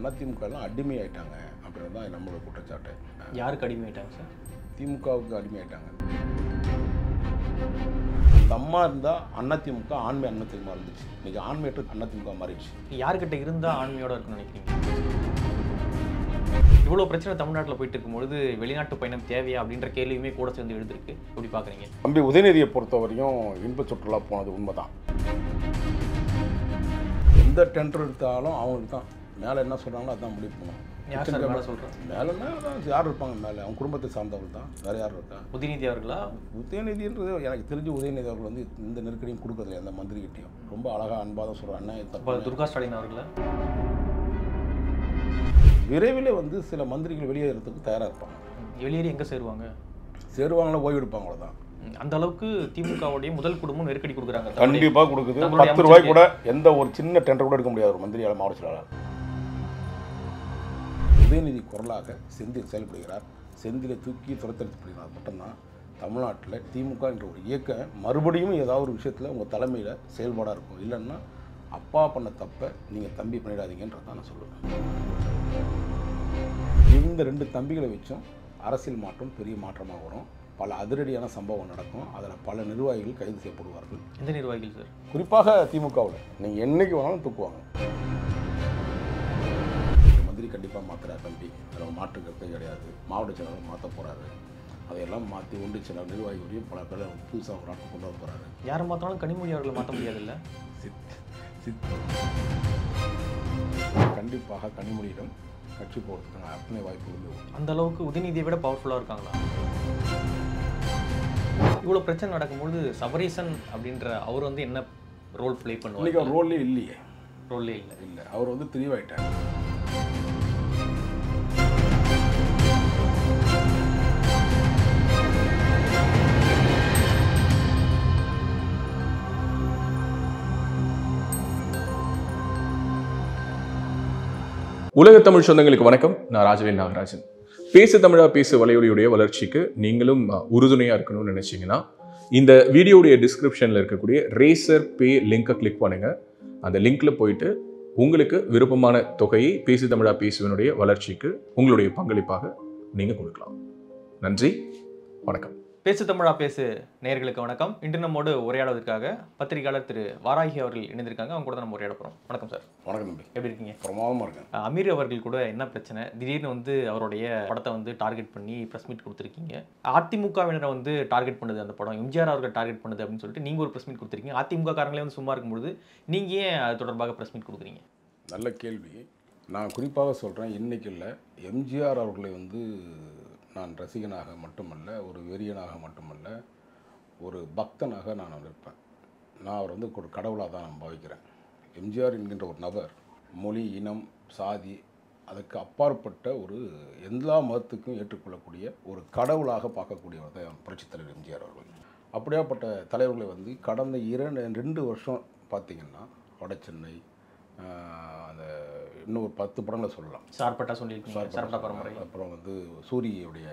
அதிமுகலாம் அடிமை ஆயிட்டாங்க அப்படின்றது தான் நம்மளோட குற்றச்சாட்டு யாருக்கு அடிமையாயிட்டாங்க சார் திமுகவுக்கு அடிமையாயிட்டாங்க அந்த அம்மா இருந்தால் அதிமுக ஆண்மை அதிமுக இருந்துச்சு இன்னைக்கு ஆண்மையற்ற அதிமுக மாறிடுச்சு யார்கிட்ட இருந்தால் ஆண்மையோட இருக்குன்னு நினைக்கிறீங்க இவ்வளோ பிரச்சனை தமிழ்நாட்டில் போயிட்டு இருக்கும்பொழுது வெளிநாட்டு பயணம் தேவையா அப்படின்ற கேள்வியுமே கூட சேர்ந்து எழுதிருக்கு எப்படி பார்க்குறீங்க தம்பி உதயநிதியை பொறுத்தவரையும் இன்ப சுற்றுலா போனது உண்மைதான் எந்த டெண்டர் எடுத்தாலும் அவங்களுக்கு தான் மேலே என்ன சொல்கிறாங்களோ அதான் முடிவு பண்ணும் யார் சார் மேலே சொல்கிறோம் மேலே மேலே தான் யார் இருப்பாங்க மேலே அவங்க குடும்பத்தை சார்ந்தவர்கள் தான் வேறு யார் இருக்கா உதயநிதி அவர்களா உதயநிதின்றது எனக்கு தெரிஞ்சு உதயநிதி அவர்கள் வந்து இந்த நெருக்கடியும் கொடுக்கறதில்ல எந்த மந்திரிகிட்டையும் ரொம்ப அழகாக அன்பாக தான் சொல்கிறார் அண்ணா இப்போ தப்பு துர்கா ஸ்டாலின் அவர்களா விரைவில் வந்து சில மந்திரிகள் வெளியேறதுக்கு தயாராக இருப்பாங்க வெளியேறி எங்கே சேருவாங்க சேருவாங்களா ஓய்வு எடுப்பாங்க அவ்வளோதான் ம், அந்த அளவுக்கு திமுகவுடைய முதல் குடும்பம் நெருக்கடி கொடுக்குறாங்க கண்டிப்பாக கொடுக்குது நம்மளுடைய பத்து ரூபாய் கூட எந்த ஒரு சின்ன டெண்டர் கூட எடுக்க முடியாது ஒரு மந்திரியால் மாவட்ட செயலாளர் உதயநிதி குரலாக செந்தில் செயல்படுகிறார் செந்திலை தூக்கி துரத்தெடுத்துப்படுகிறார் மட்டும்தான் தமிழ்நாட்டில் திமுக என்ற ஒரு இயக்கம் மறுபடியும் ஏதாவது ஒரு விஷயத்தில் உங்கள் தலைமையில் செயல்பாடாக இருக்கும் இல்லைன்னா அப்பா பண்ண தப்பை நீங்கள் தம்பி பண்ணிடாதீங்கன்றது தான் நான் சொல்லுவேன் இந்த ரெண்டு தம்பிகளை வச்சும் அரசியல் மாற்றம் பெரிய மாற்றமாக வரும் பல அதிரடியான சம்பவம் நடக்கும் அதில் பல நிர்வாகிகள் கைது செய்யப்படுவார்கள் எந்த நிர்வாகிகள் சார் குறிப்பாக திமுகவில் நீங்கள் என்னைக்கு வேணாலும் தூக்குவாங்க மந்திரி கண்டிப்பாக மாற்றுறாரு தம்பி அதில் மாற்று கருத்தே கிடையாது மாவட்ட செயலாளர் மாற்ற போகிறாரு அதையெல்லாம் மாற்றி ஒன்றிய செயலாளர் நிர்வாகிகளையும் பல பேரை புதுசாக ஒரு நாட்டு கொண்டு வர போகிறாரு யாரை மாற்றினாலும் கனிமொழி அவர்களை மாற்ற முடியாதுல்ல சித் சித் கண்டிப்பாக கனிமொழியிடம் கட்சி போகிறதுக்கான அத்தனை வாய்ப்பு உண்டு அந்த அளவுக்கு உதயநிதியை விட பவர்ஃபுல்லாக இருக்காங்களா இவ்வளோ பிரச்சனை நடக்கும்பொழுது சபரீசன் அப்படின்ற அவர் வந்து என்ன ரோல் ப்ளே பண்ணுவார் இன்னைக்கு அவர் ரோல்லே இல்லையே ரோல்லே இல்லை இல்லை அவர் வந்து தெளிவாயிட்டார் உலக தமிழ் சொந்தங்களுக்கு வணக்கம் நான் ராஜவேல் நாகராஜன் பேசு தமிழா பேசு வலையொலியுடைய வளர்ச்சிக்கு நீங்களும் அஹ், உறுதுணையா இருக்கணும்னு நினைச்சீங்கன்னா இந்த வீடியோடைய டிஸ்கிரிப்ஷனில் இருக்கக்கூடிய ரேசர் பே லிங்கை கிளிக் பண்ணுங்க அந்த லிங்க்ல போயிட்டு உங்களுக்கு விருப்பமான தொகையை பேசு தமிழா பேசுவனுடைய வளர்ச்சிக்கு உங்களுடைய பங்களிப்பாக நீங்க கொடுக்கலாம் நன்றி வணக்கம் பேசு தமிழா பேசு நேயர்களுக்கு வணக்கம் இன்று நம்மோடு உரையாடுவதற்காக பத்திரிகையாளர் திரு வாராகி அவர்கள் இணைந்திருக்காங்க அவங்க கூட தான் நம்ம உரையாட போகிறோம் வணக்கம் சார் வணக்கம் தம்பி எப்படி இருக்கீங்க பிரமாதமாக இருக்கேன் அஹ் அமீர் அவர்கள் கூட என்ன பிரச்சனை திடீர்னு வந்து அவருடைய படத்தை வந்து டார்கெட் பண்ணி ப்ரெஸ் மீட் கொடுத்துருக்கீங்க அதிமுகவினரை வந்து டார்கெட் பண்ணுது அந்த படம் எம்ஜிஆர் அவர்கள் டார்கெட் பண்ணுது அப்படின்னு சொல்லிட்டு நீங்கள் ஒரு ப்ரெஸ் மீட் கொடுத்துருக்கீங்க அதிமுக காரங்களே வந்து சும்மா இருக்கும்பொழுது நீங்கள் ஏன் அது தொடர்பாக ப்ரெஸ் மீட் கொடுக்குறீங்க நல்ல கேள்வி நான் குறிப்பாக சொல்கிறேன் இன்னைக்கு இல்லை எம்ஜிஆர் அவர்களை வந்து நான் ரசிகனாக மட்டுமல்ல ஒரு வெறியனாக மட்டுமல்ல ஒரு பக்தனாக நான் இருப்பேன் நான் அவர் வந்து ஒரு கடவுளாக தான் நான் பாவிக்கிறேன் எம்ஜிஆர் என்கின்ற ஒரு நபர் மொழி இனம் சாதி அதுக்கு அப்பாற்பட்ட ஒரு எல்லா மதத்துக்கும் ஏற்றுக்கொள்ளக்கூடிய ஒரு கடவுளாக பார்க்கக்கூடியவர் தான் புரட்சித் தலைவர் எம்ஜிஆர் அவர்கள் அப்படியாப்பட்ட தலைவர்களை வந்து கடந்த இரண்டு ரெண்டு வருஷம் பார்த்திங்கன்னா வடசென்னை ஆஹ், அந்த இன்னும் ஒரு பத்து படங்களை சொல்லலாம் சார்பட்டா சொல்லியிருக்கீங்க சார்பட்டா பரம்பரை அப்புறம் வந்து சூரியுடைய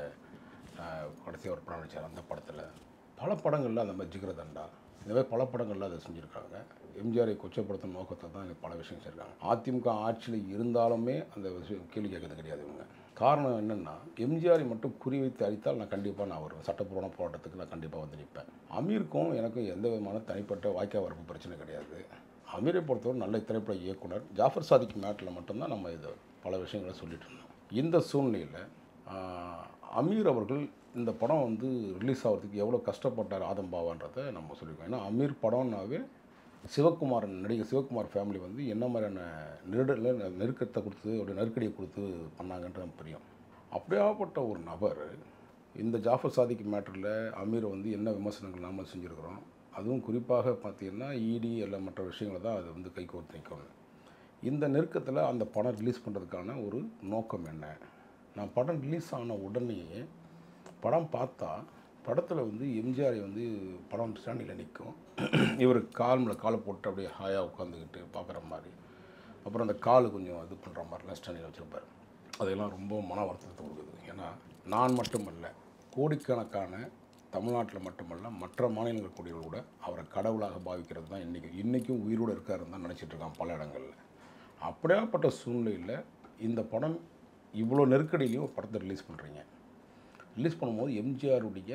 கடைசி ஒரு படம் நடிச்சார் அந்த படத்தில் பல படங்களில் அந்த மாதிரி ஜிகரதண்டா இந்த மாதிரி பல படங்களில் அதை செஞ்சுருக்காங்க எம்ஜிஆரை கொச்சப்படுத்தும் நோக்கத்தை தான் இங்க பல விஷயம் செஞ்சுருக்காங்க அதிமுக ஆட்சியில் இருந்தாலுமே அந்த விஷயம் கேள்வி கேட்கறது கிடையாது இவங்க காரணம் என்னென்னா எம்ஜிஆரை மட்டும் குறிவைத்து அடித்தால் நான் கண்டிப்பாக நான் வருவேன் சட்டப்பூர்வ போராட்டத்துக்கு நான் கண்டிப்பாக வந்து நிற்பேன் அமீருக்கும் எனக்கும் எந்த விதமான தனிப்பட்ட வாய்க்கா வரப்பு பிரச்சனை கிடையாது அமீரை பொறுத்தவரை நல்ல திரைப்பட இயக்குனர் ஜாஃபர் சாதிக் மேட்டில் மட்டும்தான் நம்ம இது பல விஷயங்களை சொல்லிட்டு இருந்தோம் இந்த சூழ்நிலையில் ஆஹ், அமீர் அவர்கள் இந்த படம் வந்து ரிலீஸ் ஆகிறதுக்கு எவ்வளோ கஷ்டப்பட்டார் ஆதம்பாவான்றதை நம்ம சொல்லியிருக்கோம் ஏன்னா அமீர் படம்னாவே சிவகுமார் நடிகர் சிவகுமார் ஃபேமிலி வந்து என்ன மாதிரியான நெருடல நெருக்கத்தை கொடுத்து ஒரு நெருக்கடியை கொடுத்து பண்ணாங்கன்றது நமக்கு தெரியும் அப்படியாப்பட்ட ஒரு நபர் இந்த ஜாஃபர் சாதிக் மேட்டரில் அமீரை வந்து என்ன விமர்சனங்கள் நாம செஞ்சுருக்கிறோம் அதுவும் குறிப்பாக பார்த்தீங்கன்னா இடி எல்லாம் மற்ற விஷயங்களை தான் அது வந்து கைகோர்த்து நிற்கணும் இந்த நெருக்கத்தில் அந்த படம் ரிலீஸ் பண்ணுறதுக்கான ஒரு நோக்கம் என்ன நான் படம் ரிலீஸ் ஆன உடனேயே படம் பார்த்தா படத்தில் வந்து எம்ஜிஆரை வந்து படம் ஸ்டாண்டில் நிற்கும் இவர் கால் மேலே காலை போட்டு அப்படியே ஹாயாக உட்காந்துக்கிட்டு பார்க்குற மாதிரி அப்புறம் அந்த கால் கொஞ்சம் இது பண்ணுற மாதிரிலாம் ஸ்டாண்டில் வச்சுருப்பார் அதெல்லாம் ரொம்ப மன வருத்தத்தை கொடுக்குது ஏன்னா நான் மட்டுமல்ல கோடிக்கணக்கான தமிழ்நாட்டில் மட்டுமல்ல மற்ற மாநிலங்கள் கூடியவர்கள் கூட அவரை கடவுளாக பாவிக்கிறது தான் இன்றைக்கி இன்றைக்கும் உயிரோடு இருக்காருன்னு தான் நினச்சிட்டு இருக்கான் பல இடங்களில் அப்படியாப்பட்ட சூழ்நிலையில் இந்த படம் இவ்வளோ நெருக்கடியிலையும் ஒரு படத்தை ரிலீஸ் பண்ணுறீங்க ரிலீஸ் பண்ணும்போது எம்ஜிஆருடைய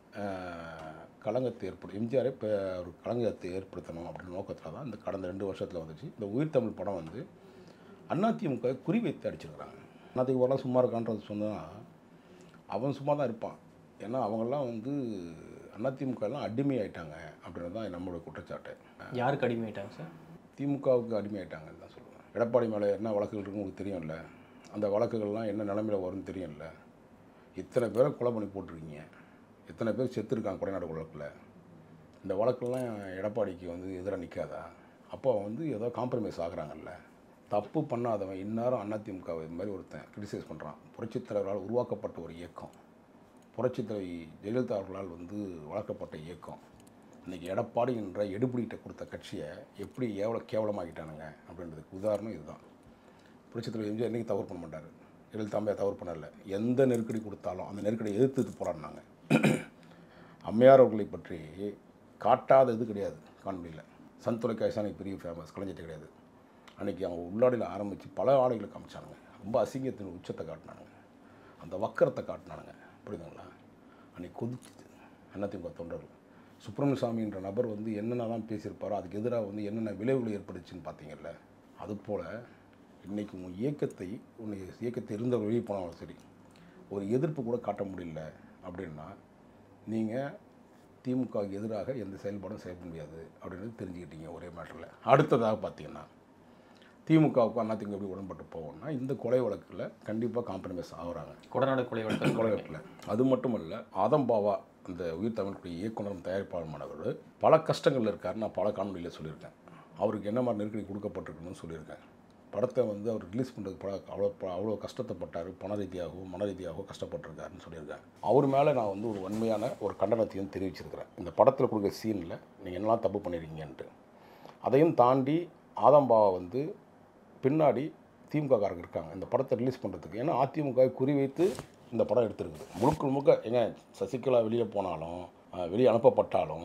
ஆஹ், களங்கத்தை ஏற்படு எம்ஜிஆரை இப்போ ஒரு களங்கத்தை ஏற்படுத்தணும் அப்படின்ற நோக்கத்தில் தான் இந்த கடந்த ரெண்டு வருஷத்தில் வந்துச்சு இந்த உயிர் தமிழ் படம் வந்து அதிமுக குறிவைத்து அடிச்சிருக்கிறாங்க அதிமுகலாம் சும்மா இருக்கான்றது சொன்னால் அவன் சும்மா தான் இருப்பான் ஏன்னா அவங்கெல்லாம் வந்து அதிமுகலாம் அடிமையாயிட்டாங்க அப்படின்றது தான் நம்மளுடைய குற்றச்சாட்டு யாருக்கு அடிமையாயிட்டாங்க சார் திமுகவுக்கு அடிமையாயிட்டாங்கன்னு தான் சொல்லுவேன் எடப்பாடி மேலே என்ன வழக்குகள் இருக்குன்னு உங்களுக்கு தெரியும்ல அந்த வழக்குகள்லாம் என்ன நிலமையில வரும்னு தெரியும்ல இத்தனை பேரை கொலை பண்ணி போட்டிருக்கீங்க இத்தனை பேர் செத்துருக்காங்க கொடைநாடு வழக்கில் இந்த வழக்கெல்லாம் எடப்பாடிக்கு வந்து எதிராக நிற்காதா அப்போ அவன் வந்து ஏதோ காம்ப்ரமைஸ் ஆகுறாங்கல்ல தப்பு பண்ணாதவன் இந்நேரம் அதிமுக இது மாதிரி ஒருத்தன் கிரிட்டிசைஸ் பண்ணுறான் புரட்சித் தலைவரால் உருவாக்கப்பட்ட ஒரு இயக்கம் புரட்சித் தலைவி ஜெயலலிதா அவர்களால் வந்து வளர்க்கப்பட்ட இயக்கம் இன்றைக்கி எடப்பாடி என்ற எடுபிடிகிட்ட கொடுத்த கட்சியை எப்படி எவ்வளோ கேவலமாக்கிட்டானுங்க அப்படின்றதுக்கு உதாரணம் இதுதான் புரட்சித் தலைவர் எம்ஜிஆர் இன்றைக்கி தவறு பண்ண மாட்டார் ஜெயலலிதாம்பே தவறு பண்ணல எந்த நெருக்கடி கொடுத்தாலும் அந்த நெருக்கடியை எதிர்த்து போராடினாங்க அம்மையார் அவர்களை பற்றி காட்டாத இது கிடையாது காணொலியில் சன் தொலைக்காட்சி தான் பெரிய ஃபேமஸ் கலைஞர்கிட்ட கிடையாது அன்றைக்கி அவங்க உள்ளாடையில் ஆரம்பித்து பல ஆடைகளை காமிச்சானுங்க ரொம்ப அசிங்கத்தின் உச்சத்தை காட்டினானுங்க அந்த வக்கரத்தை காட்டினானுங்க புரியுதுங்களா அன்றைக்கி கொதிச்சுது அதிமுக தொண்டர்கள் சுப்பிரமணிய சாமின்ற நபர் வந்து என்னென்னலாம் பேசியிருப்பாரோ அதுக்கு எதிராக வந்து என்னென்ன விளைவுகள் ஏற்பட்டுச்சுன்னு பார்த்தீங்கல்ல அதுபோல் இன்றைக்கி உன் இயக்கத்தை உன்னை இயக்கத்தை இருந்த வெளியே போனாலும் சரி ஒரு எதிர்ப்பு கூட காட்ட முடியல அப்படின்னா நீங்கள் திமுகவுக்கு எதிராக எந்த செயல்பாடும் செய்ய முடியாது அப்படின்னு தெரிஞ்சுக்கிட்டீங்க ஒரே மேட்டரில் அடுத்ததாக பார்த்தீங்கன்னா திமுகவுக்கு அதிமுக எப்படி உடன்பட்டு போவோம்னா இந்த கொலை வழக்கில் கண்டிப்பாக காம்ப்ரமைஸ் ஆகுறாங்க கொடநாடு கொலை வழக்கு கொலை வழக்கில் அது மட்டும் இல்லை ஆதம்பாவா அந்த உயிர் தமிழுடைய இயக்குனர் தயாரிப்பாளர் மாணவர் பல கஷ்டங்கள் இருக்கார் நான் பல காணொலியில் சொல்லியிருக்கேன் அவருக்கு என்ன மாதிரி நெருக்கடி கொடுக்கப்பட்டிருக்குன்னு சொல்லியிருக்கேன் படத்தை வந்து அவர் ரிலீஸ் பண்ணுறதுக்கு பல அவ்வளோ அவ்வளோ கஷ்டத்தைப்பட்டார் பண ரீதியாகவும் மன ரீதியாகவும் கஷ்டப்பட்டிருக்காருன்னு சொல்லியிருக்கேன் அவர் மேலே நான் வந்து ஒரு உண்மையான ஒரு கண்டனத்தையும் தெரிவிச்சிருக்கிறேன் இந்த படத்தில் கொடுக்குற சீனில் நீங்கள் என்னெல்லாம் தப்பு பண்ணியிருக்கீங்கன்ட்டு அதையும் தாண்டி ஆதம்பாவா வந்து பின்னாடி திமுககாரங்க இருக்காங்க இந்த படத்தை ரிலீஸ் பண்ணுறதுக்கு ஏன்னா அதிமுக குறிவைத்து இந்த படம் எடுத்திருக்குது முழுக்க முழுக்க ஏங்க சசிகலா வெளியே போனாலும் அஹ், வெளியே அனுப்பப்பட்டாலும்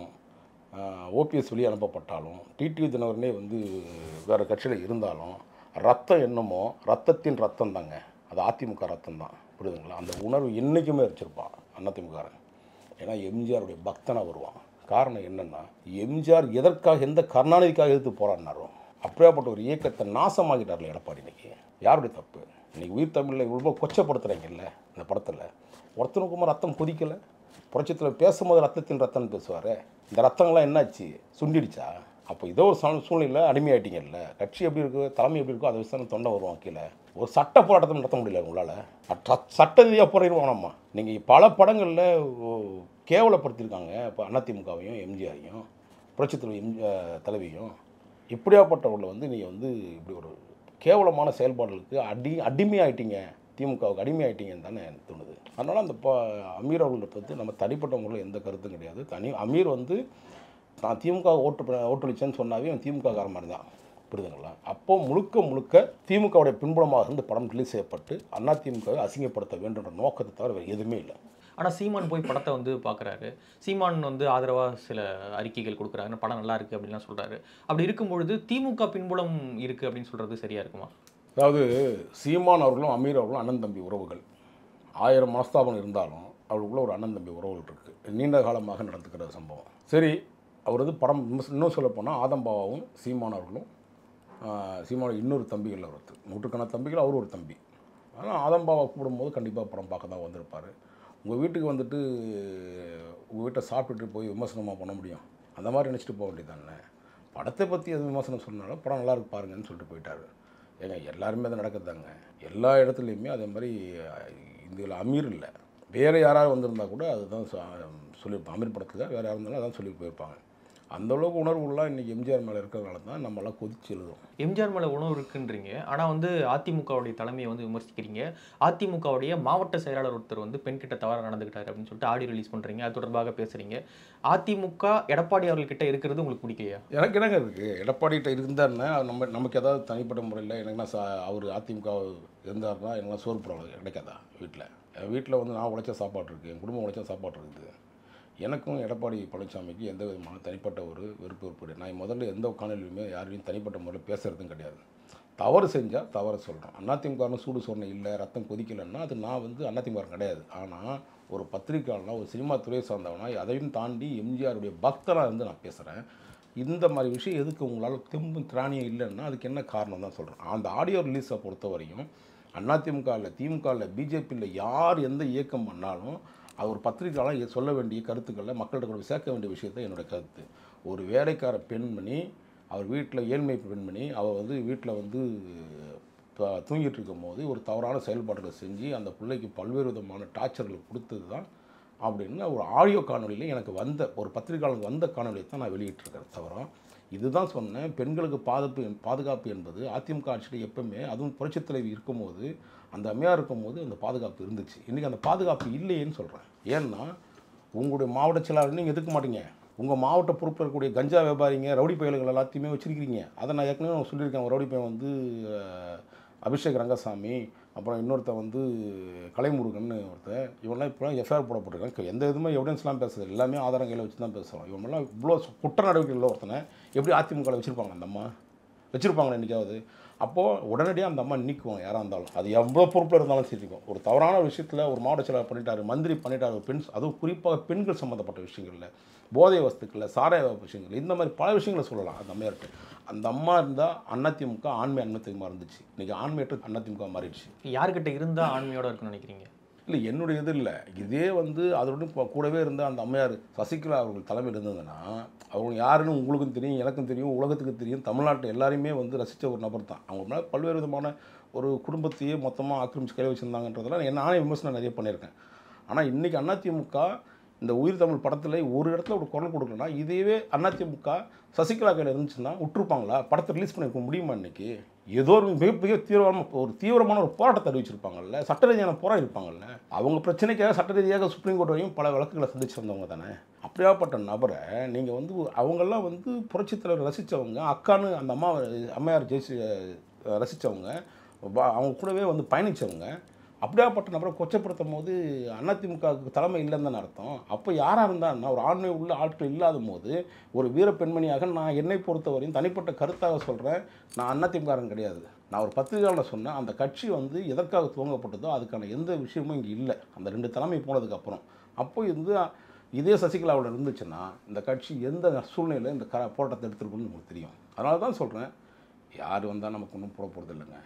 ஓபிஎஸ் வெளியே அனுப்பப்பட்டாலும் டிடிவி தினகரனே வந்து வேறு கட்சியில் இருந்தாலும் ரத்தம் என்னமோ ரத்தத்தின் ரத்தம் தாங்க அது அதிமுக ரத்தம் தான் புரியுதுங்களா அந்த உணர்வு என்றைக்குமே வச்சுருப்பான் அதிமுககாரன் ஏன்னா எம்ஜிஆருடைய பக்தனாக வருவான் காரணம் என்னென்னா எம்ஜிஆர் எதற்காக எந்த கருணாநிதிக்காக எதிர்த்து போராடினாரோ அப்படியாப்பட்ட ஒரு இயக்கத்தை நாசமாக்கிட்டார்ல எடப்பாடி இன்னைக்கு யாருடைய தப்பு இன்னைக்கு உயிர் தமிழில் இவ்வளோ கொச்சப்படுத்துகிறீங்கல்ல இந்த படத்தில் ஒருத்தனுக்குமா ரத்தம் கொதிக்கலை புரட்சத்தில் பேசும்போது ரத்தத்தின் ரத்தம்னு பேசுவார் இந்த ரத்தங்கள்லாம் என்னாச்சு சுண்டிடுச்சா அப்போ ஏதோ ஒரு சூழ் சூழ்நிலையில் அடிமையாயிட்டீங்கல்ல கட்சி எப்படி இருக்குது தலைமை எப்படி இருக்கோ அதை வச்சு தானே தொண்டை வருவான் கீழே ஒரு சட்ட போராட்டத்தை நடத்த முடியல உங்களால் சட்ட ரீதியாக போராடுவானம்மா நீங்கள் பல படங்களில் கேவலப்படுத்தியிருக்காங்க இப்போ அதிமுகவையும் எம்ஜிஆரையும் புரட்சித்துறை எம் தலைவியும் இப்படியாப்பட்டவர்களை வந்து நீங்கள் வந்து இப்படி ஒரு கேவலமான செயல்பாடுகளுக்கு அடி அடிமையாயிட்டீங்க திமுகவுக்கு அடிமையாயிட்டீங்கன்னு தானே எனக்கு தோணுது அதனால் அந்த ப அமீர் அவர்களை பற்றி நம்ம தனிப்பட்ட முறையில் எந்த கருத்தும் கிடையாது தனி அமீர் வந்து நான் திமுக ஓட்டு ப- ஓட்டளிச்சேன்னு சொன்னாவே அவன் திமுக கார மாதிரி தான் புரியுதுங்களா அப்போ முழுக்க முழுக்க திமுகவுடைய பின்புலமாக இருந்து படம் ரிலீஸ் செய்யப்பட்டு அதிமுகவை அசிங்கப்படுத்த வேண்டும்ன்ற நோக்கத்தை தவிர வேறு எதுவுமே இல்லை ஆனால் சீமான் போய் படத்தை வந்து பார்க்குறாரு சீமான் வந்து ஆதரவாக சில அறிக்கைகள் கொடுக்குறாங்க படம் நல்லா இருக்குது அப்படின்லாம் சொல்கிறாரு அப்படி இருக்கும்பொழுது திமுக பின்புலம் இருக்குது அப்படின்னு சொல்கிறது சரியா இருக்குமா அதாவது சீமான் அவர்களும் அமீர் அவர்களும் அண்ணன் தம்பி உறவுகள் ஆயிரம் மனஸ்தாபம் இருந்தாலும் அவர்களுக்குள்ள ஒரு அண்ணன் தம்பி உறவுகள் இருக்குது நீண்ட காலமாக நடந்துக்கிற சம்பவம் சரி அவர் வந்து படம் இன்னும் இன்னும் சொல்லப் போனால் ஆதம்பாவும் சீமான் அவர்களும் ஆஹ், சீமானோட இன்னொரு தம்பிகள் ஒருத்தர் நூற்றுக்கணக்கான தம்பிகள் அவர் ஒரு தம்பி ஆனால் ஆதம்பாவை கூப்பிடும்போது கண்டிப்பாக படம் பார்க்க தான் வந்திருப்பார் உங்கள் வீட்டுக்கு வந்துட்டு உங்கள் வீட்டை சாப்பிட்டுட்டு போய் விமர்சனமாக பண்ண முடியும் அந்த மாதிரி நினச்சிட்டு போக வேண்டியதானே படத்தை பற்றி எது விமர்சனம் சொன்னாலும் படம் நல்லா இருக்கு பாருங்கன்னு சொல்லிட்டு போயிட்டாரு ஏங்க எல்லாருமே அது நடக்குதாங்க எல்லா இடத்துலையுமே அதே மாதிரி இதில் அமீர் இல்லை வேறு யாராவது வந்திருந்தா கூட அதுதான் சொ- சொல்லியிருப்பாங்க அமீர் படத்தில் வேறு யாராக இருந்தாலும் அதான் சொல்லி போயிருப்பாங்க அந்த அளவுக்கு உணர்வுலாம் இன்றைக்கி எம்ஜிஆர் மேலே இருக்கிறதுனால தான் நம்மளாம் கொதிச்சு எழுதும் எம்ஜிஆர் மேலே உணவு இருக்குன்றீங்க ஆனால் வந்து அதிமுகவுடைய தலைமையை வந்து விமர்சிக்கிறீங்க அதிமுகவுடைய மாவட்ட செயலாளர் ஒருத்தர் வந்து பெண்கிட்ட தவறாக நடந்துக்கிட்டாரு அப்படின்னு சொல்லிட்டு ஆடியோ ரிலீஸ் பண்ணுறீங்க அது தொடர்பாக பேசுகிறீங்க அதிமுக எடப்பாடி அவர்கள்கிட்ட இருக்கிறது உங்களுக்கு பிடிக்கலையா எனக்கு என்னங்க இருக்குது எடப்பாடிகிட்ட இருந்தாருன்னா நம்ம நமக்கு ஏதாவது தனிப்பட்ட முறையில் எனக்குன்னா சா அவர் அதிமுக இருந்தாருன்னா எனக்குலாம் சோறு போடுறது கிடைக்காதா வீட்டில் என் வீட்டில் வந்து நான் உழைச்ச சாப்பாடு இருக்குது என் குடும்பம் உழைச்ச சாப்பாடு இருக்குது எனக்கும் எடப்பாடி பழனிசாமிக்கு எந்த விதமான தனிப்பட்ட ஒரு வெறுப்பு வெறுப்பு கிடையாது நான் முதல்ல எந்த காணொலியுமே யாரையும் தனிப்பட்ட முறையில் பேசுகிறதும் கிடையாது தவறு செஞ்சால் தவறு சொல்கிறோம் அதிமுகன்னு சூடு சொன்ன இல்லை ரத்தம் கொதிக்கலைன்னா அது நான் வந்து அதிமுக கிடையாது ஆனால் ஒரு பத்திரிக்கையாளனா ஒரு சினிமா துறையை சார்ந்தவனா அதையும் தாண்டி எம்ஜிஆருடைய பக்தராக இருந்து நான் பேசுகிறேன் இந்த மாதிரி விஷயம் எதுக்கு உங்களால் தெம்பு திராணியம் இல்லைன்னா அதுக்கு என்ன காரணம் தான் சொல்கிறேன் அந்த ஆடியோ ரிலீஸை பொறுத்த வரையும் அதிமுக இல்லை திமுக இல்லை பிஜேபியில் யார் எந்த இயக்கம் பண்ணாலும் அது ஒரு பத்திரிக்கையாளர் சொல்ல வேண்டிய கருத்துக்களை மக்கள்கிட்ட கொண்டு போய் சேர்க்க வேண்டிய விஷயத்தை என்னோட கருத்து ஒரு வேலைக்கார பெண்மணி அவர் வீட்டில் ஏழ்மை பெண்மணி அவள் வந்து வீட்டில் வந்து த- தூங்கிட்டு இருக்கும்போது ஒரு தவறான செயல்பாடுகளை செஞ்சு அந்த பிள்ளைக்கு பல்வேறு விதமான டார்ச்சர்களை கொடுத்தது தான் அப்படின்னு ஒரு ஆடியோ காணொலியில் எனக்கு வந்த ஒரு பத்திரிகையாளருக்கு வந்த காணொலியை தான் நான் வெளியிட்டிருக்கேன் தவிர இதுதான் சொன்னேன் பெண்களுக்கு பாதுகாப்பு பாதுகாப்பு என்பது அதிமுக ஆட்சியில் எப்பவுமே அதுவும் புரட்சித் தலைவி இருக்கும்போது அந்த அம்மையார் இருக்கும்போது அந்த பாதுகாப்பு இருந்துச்சு இன்றைக்கி அந்த பாதுகாப்பு இல்லையேன்னு சொல்கிறேன் ஏன்னா உங்களுடைய மாவட்ட செயலாளர் நீங்கள் எதுக்க மாட்டீங்க உங்கள் மாவட்ட பொறுப்பில் இருக்கக்கூடிய கஞ்சா வியாபாரிங்க ரவுடி பயல்கள் எல்லாத்தையுமே வச்சுருக்கிறீங்க அதை நான் ஏற்கனவே நான் சொல்லியிருக்கேன் ஒரு ரவுடி பையன் வந்து அஹ், அபிஷேக் ரங்கசாமி அப்புறம் இன்னொருத்தன் வந்து கலைமுருகன் ஒருத்தன் இவன்லாம் இப்போ எஃப்ஐஆர் போடப்பட்டிருக்காங்க எந்த இதுவுமே எவிடன்ஸ்லாம் பேசுறது எல்லாமே ஆதாரம் கையில் வச்சு தான் பேசுகிறோம் இவங்கெல்லாம் இவ்வளோ குற்ற நடவடிக்கைகள் ஒருத்தனை எப்படி அதிமுகவில் வச்சுருப்பாங்க அந்த அம்மா வச்சுருப்பாங்களா என்றைக்காவது அப்போது உடனடியாக அந்த அம்மா நீக்குவாங்க யாராக இருந்தாலும் அது எவ்வளோ பொறுப்பில் இருந்தாலும் சரிக்கும் ஒரு தவறான விஷயத்தில் ஒரு மாவட்ட செயலாளர் பண்ணிட்டாரு மந்திரி பண்ணிட்டாரு ஒரு பெண் அதுவும் குறிப்பாக பெண்கள் சம்மந்தப்பட்ட விஷயங்களில் போதை வஸ்துக்களில் சாராய விஷயங்கள் இந்த மாதிரி பல விஷயங்களை சொல்லலாம் அந்த அம்மையார்கிட்ட அந்த அம்மா இருந்தால் அதிமுக ஆண்மை அதிமுக இருந்துச்சு இன்றைக்கி ஆண்மையற்ற அதிமுக மாறிடுச்சு யார்கிட்ட இருந்தால் ஆண்மையோட இருக்குன்னு நினைக்கிறீங்க இல்லை என்னுடைய இது இல்லை இதே வந்து அதோட இப்போ கூடவே இருந்த அந்த அம்மையார் சசிகலா அவர்கள் தலைமையில் இருந்ததுன்னா அவங்க யாருன்னு உங்களுக்கும் தெரியும் எனக்கும் தெரியும் உலகத்துக்கு தெரியும் தமிழ்நாட்டில் எல்லாரையுமே வந்து ரசித்த ஒரு நபர் தான் அவங்க மேலே பல்வேறு விதமான ஒரு குடும்பத்தையே மொத்தமாக ஆக்கிரமிச்சு கையில் வச்சுருந்தாங்கன்றதெல்லாம் என்ன நானே விமர்சனம் நிறைய பண்ணியிருக்கேன் ஆனால் இன்றைக்கி அதிமுக இந்த உயிர் தமிழ் படத்தில் ஒரு இடத்துல ஒரு குரல் கொடுக்கலன்னா இதுவே அதிமுக சசிகலா கையில் இருந்துச்சுன்னா விட்டுருப்பாங்களா படத்தை ரிலீஸ் பண்ணிருக்க முடியுமா இன்னைக்கு ஏதோ ஒரு மிகப்பெரிய தீவிரமான ஒரு தீவிரமான ஒரு போராட்டத்தை அறிவிச்சிருப்பாங்கல்ல சட்ட ரீதியான போராடி இருப்பாங்கல்ல அவங்க பிரச்சனைக்காக சட்ட ரீதியாக சுப்ரீம் கோர்ட் வரையும் பல வழக்குகளை சந்திச்சு வந்தவங்க தானே அப்படியாப்பட்ட நபரை நீங்கள் வந்து அவங்கெல்லாம் வந்து புரட்சித் தலைவர் ரசித்தவங்க அக்கான்னு அந்த அம்மா அம்மையார் ஜெயிச்சு ரசித்தவங்க அவங்க கூடவே வந்து பயணித்தவங்க அப்படியாப்பட்ட நபரை கொச்சப்படுத்தும் போது அதிமுகவுக்கு தலைமை இல்லைன்னு தானே அர்த்தம் அப்போ யாராக இருந்தான்னா ஒரு ஆண்மை உள்ள ஆட்கள் இல்லாத போது ஒரு வீர பெண்மணியாக நான் என்னை பொறுத்தவரையும் தனிப்பட்ட கருத்தாக சொல்கிறேன் நான் அதிமுககாரன் கிடையாது நான் ஒரு பத்திரிகையாளர் சொன்னேன் அந்த கட்சி வந்து எதற்காக துவங்கப்பட்டதோ அதுக்கான எந்த விஷயமும் இங்கே இல்லை அந்த ரெண்டு தலைமை போனதுக்கப்புறம் அப்போ வந்து இதே சசிகலாவோட இருந்துச்சுன்னா இந்த கட்சி எந்த சூழ்நிலையில் இந்த க போராட்டத்தை எடுத்துருக்குன்னு நமக்கு தெரியும் அதனால தான் சொல்கிறேன் யார் வந்தால் நமக்கு ஒன்றும் போட போகிறது இல்லைங்க